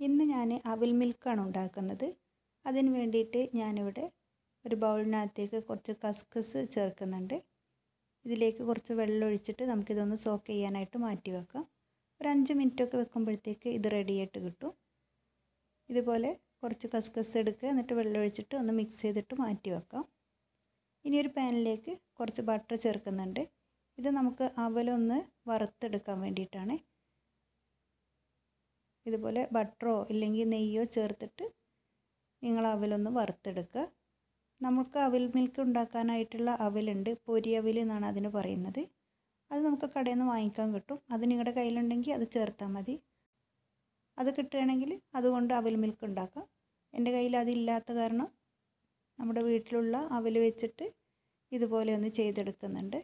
ഇന്ന് ഞാൻ അവിൽ മിൽക്കാണ് ഉണ്ടാക്കുന്നത് അതിന് വേണ്ടിയിട്ട് ഞാനിവിടെ ഒരു ബൗളിനകത്തേക്ക് കുറച്ച് കസ്കസ് ചേർക്കുന്നുണ്ട് ഇതിലേക്ക് കുറച്ച് വെള്ളം ഒഴിച്ചിട്ട് നമുക്കിതൊന്ന് സോക്ക് ചെയ്യാനായിട്ട് മാറ്റി വെക്കാം ഒരു അഞ്ച് മിനിറ്റൊക്കെ വെക്കുമ്പോഴത്തേക്ക് ഇത് റെഡിയായിട്ട് കിട്ടും ഇതുപോലെ കുറച്ച് കസ്കസ് എടുക്കുക എന്നിട്ട് വെള്ളം ഒഴിച്ചിട്ട് ഒന്ന് മിക്സ് ചെയ്തിട്ട് മാറ്റി വെക്കാം ഇനി ഒരു പാനിലേക്ക് കുറച്ച് ബട്ടർ ചേർക്കുന്നുണ്ട് ഇത് നമുക്ക് അവലൊന്ന് വറുത്തെടുക്കാൻ വേണ്ടിയിട്ടാണ് ഇതുപോലെ ബട്ടറോ ഇല്ലെങ്കിൽ നെയ്യോ ചേർത്തിട്ട് നിങ്ങൾ അവലൊന്ന് വറുത്തെടുക്കുക നമുക്ക് അവിൽ മിൽക്ക് ഉണ്ടാക്കാനായിട്ടുള്ള അവലുണ്ട് പൊരി അവിൽ എന്നാണ് അതിന് പറയുന്നത് അത് നമുക്ക് കടയിൽ നിന്ന് വാങ്ങിക്കാൻ കിട്ടും അത് നിങ്ങളുടെ കയ്യിലുണ്ടെങ്കിൽ അത് ചേർത്താൽ മതി അത് കിട്ടുകയാണെങ്കിൽ അതുകൊണ്ട് അവിൽ മിൽക്ക് ഉണ്ടാക്കാം എൻ്റെ കയ്യിൽ അതില്ലാത്ത കാരണം നമ്മുടെ വീട്ടിലുള്ള അവൽ വെച്ചിട്ട് ഇതുപോലെ ഒന്ന് ചെയ്തെടുക്കുന്നുണ്ട്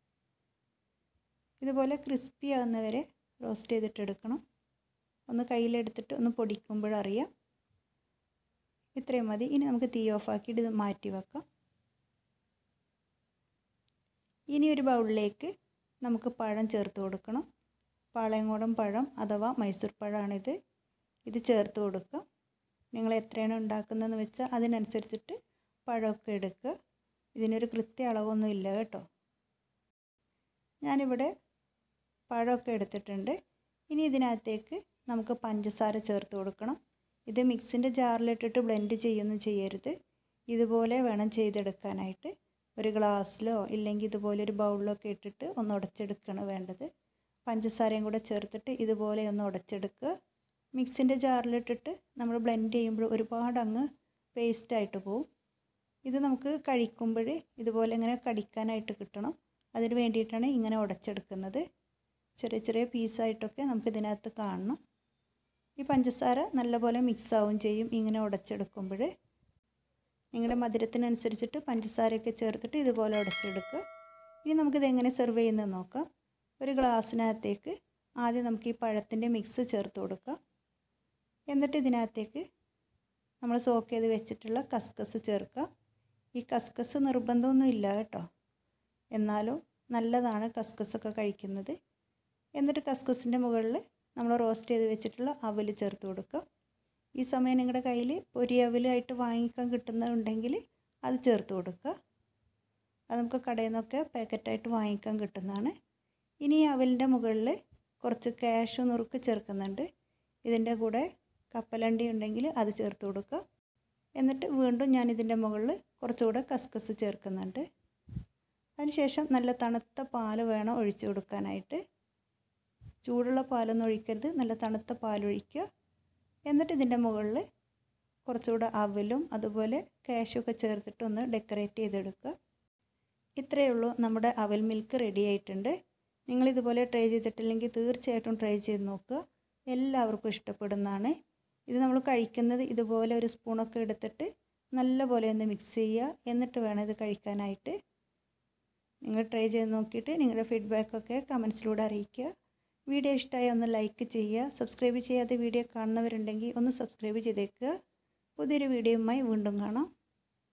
ഇതുപോലെ ക്രിസ്പി ആകുന്നവരെ റോസ്റ്റ് ചെയ്തിട്ട് എടുക്കണം ഒന്ന് കയ്യിലെടുത്തിട്ട് ഒന്ന് പൊടിക്കുമ്പോഴറിയാം ഇത്രയും മതി ഇനി നമുക്ക് തീ ഓഫാക്കിയിട്ട് ഇത് മാറ്റി വെക്കാം ഇനി ഒരു ബൗളിലേക്ക് നമുക്ക് പഴം ചേർത്ത് കൊടുക്കണം പാളയങ്കോടൻ പഴം അഥവാ മൈസൂർ പഴമാണിത് ഇത് ചേർത്ത് കൊടുക്കുക നിങ്ങൾ എത്രയാണ് ഉണ്ടാക്കുന്നതെന്ന് വെച്ചാൽ അതിനനുസരിച്ചിട്ട് പഴമൊക്കെ എടുക്കുക ഇതിനൊരു കൃത്യ അളവൊന്നും ഇല്ല കേട്ടോ ഞാനിവിടെ പഴമൊക്കെ എടുത്തിട്ടുണ്ട് ഇനി ഇതിനകത്തേക്ക് നമുക്ക് പഞ്ചസാര ചേർത്ത് കൊടുക്കണം ഇത് മിക്സിൻ്റെ ജാറിലിട്ടിട്ട് ബ്ലെൻഡ് ചെയ്യൊന്നും ചെയ്യരുത് ഇതുപോലെ വേണം ചെയ്തെടുക്കാനായിട്ട് ഒരു ഗ്ലാസ്സിലോ ഇല്ലെങ്കിൽ ഇതുപോലെ ഒരു ബൗളിലൊക്കെ ഇട്ടിട്ട് ഒന്ന് ഉടച്ചെടുക്കണം വേണ്ടത് പഞ്ചസാരയും കൂടെ ചേർത്തിട്ട് ഇതുപോലെ ഒന്ന് ഉടച്ചെടുക്കുക മിക്സിൻ്റെ ജാറിലിട്ടിട്ട് നമ്മൾ ബ്ലെൻഡ് ചെയ്യുമ്പോൾ ഒരുപാട് അങ്ങ് പേസ്റ്റായിട്ട് പോവും ഇത് നമുക്ക് കഴിക്കുമ്പോൾ ഇതുപോലെ ഇങ്ങനെ കടിക്കാനായിട്ട് കിട്ടണം അതിന് വേണ്ടിയിട്ടാണ് ഇങ്ങനെ ഉടച്ചെടുക്കുന്നത് ചെറിയ ചെറിയ പീസായിട്ടൊക്കെ നമുക്ക് ഇതിനകത്ത് കാണണം ഈ പഞ്ചസാര നല്ലപോലെ മിക്സ് ആവും ചെയ്യും ഇങ്ങനെ ഉടച്ചെടുക്കുമ്പോൾ നിങ്ങളുടെ മധുരത്തിനനുസരിച്ചിട്ട് പഞ്ചസാരയൊക്കെ ചേർത്തിട്ട് ഇതുപോലെ ഉടച്ചെടുക്കുക ഇനി നമുക്കിത് എങ്ങനെ സെർവ് ചെയ്യുന്നത് നോക്കാം ഒരു ഗ്ലാസ്സിനകത്തേക്ക് ആദ്യം നമുക്ക് ഈ പഴത്തിൻ്റെ മിക്സ് ചേർത്ത് കൊടുക്കാം എന്നിട്ട് ഇതിനകത്തേക്ക് നമ്മൾ സോക്ക് ചെയ്ത് വെച്ചിട്ടുള്ള കസ്കസ് ചേർക്കുക ഈ കസ്കസ് നിർബന്ധമൊന്നും ഇല്ല കേട്ടോ എന്നാലും നല്ലതാണ് കസ്കസൊക്കെ കഴിക്കുന്നത് എന്നിട്ട് കസ്കസിൻ്റെ മുകളിൽ നമ്മൾ റോസ്റ്റ് ചെയ്ത് വെച്ചിട്ടുള്ള അവൽ ചേർത്ത് കൊടുക്കുക ഈ സമയം നിങ്ങളുടെ കയ്യിൽ പൊരി അവലായിട്ട് വാങ്ങിക്കാൻ കിട്ടുന്നുണ്ടെങ്കിൽ അത് ചേർത്ത് കൊടുക്കുക അത് നമുക്ക് കടയിൽ നിന്നൊക്കെ പാക്കറ്റായിട്ട് വാങ്ങിക്കാൻ കിട്ടുന്നതാണ് ഇനി ഈ അവലിൻ്റെ മുകളിൽ കുറച്ച് ക്യാഷ് നുറുക്ക് ചേർക്കുന്നുണ്ട് ഇതിൻ്റെ കൂടെ കപ്പലണ്ടി ഉണ്ടെങ്കിൽ അത് ചേർത്ത് കൊടുക്കുക എന്നിട്ട് വീണ്ടും ഞാൻ ഇതിൻ്റെ മുകളിൽ കുറച്ചുകൂടെ കസ്കസ് ചേർക്കുന്നുണ്ട് അതിനുശേഷം നല്ല തണുത്ത പാൽ വേണം ഒഴിച്ചു കൊടുക്കാനായിട്ട് ചൂടുള്ള പാലൊന്നും ഒഴിക്കരുത് നല്ല തണുത്ത പാലൊഴിക്കുക എന്നിട്ട് ഇതിൻ്റെ മുകളിൽ കുറച്ചുകൂടെ അവലും അതുപോലെ കാഷ്യൊക്കെ ചേർത്തിട്ട് ഒന്ന് ഡെക്കറേറ്റ് ചെയ്തെടുക്കുക ഇത്രയേ ഉള്ളൂ നമ്മുടെ അവൽ മിൽക്ക് റെഡി ആയിട്ടുണ്ട് നിങ്ങളിതുപോലെ ട്രൈ ചെയ്തിട്ടില്ലെങ്കിൽ തീർച്ചയായിട്ടും ട്രൈ ചെയ്ത് നോക്കുക എല്ലാവർക്കും ഇഷ്ടപ്പെടുന്നതാണ് ഇത് നമ്മൾ കഴിക്കുന്നത് ഇതുപോലെ ഒരു സ്പൂണൊക്കെ എടുത്തിട്ട് നല്ലപോലെ ഒന്ന് മിക്സ് ചെയ്യുക എന്നിട്ട് വേണം ഇത് കഴിക്കാനായിട്ട് നിങ്ങൾ ട്രൈ ചെയ്ത് നോക്കിയിട്ട് നിങ്ങളുടെ ഫീഡ്ബാക്കൊക്കെ കമൻസിലൂടെ അറിയിക്കുക വീഡിയോ ഇഷ്ടമായി ഒന്ന് ലൈക്ക് ചെയ്യുക സബ്സ്ക്രൈബ് ചെയ്യാതെ വീഡിയോ കാണുന്നവരുണ്ടെങ്കിൽ ഒന്ന് സബ്സ്ക്രൈബ് ചെയ്തേക്കുക പുതിയൊരു വീഡിയോയുമായി വീണ്ടും കാണാം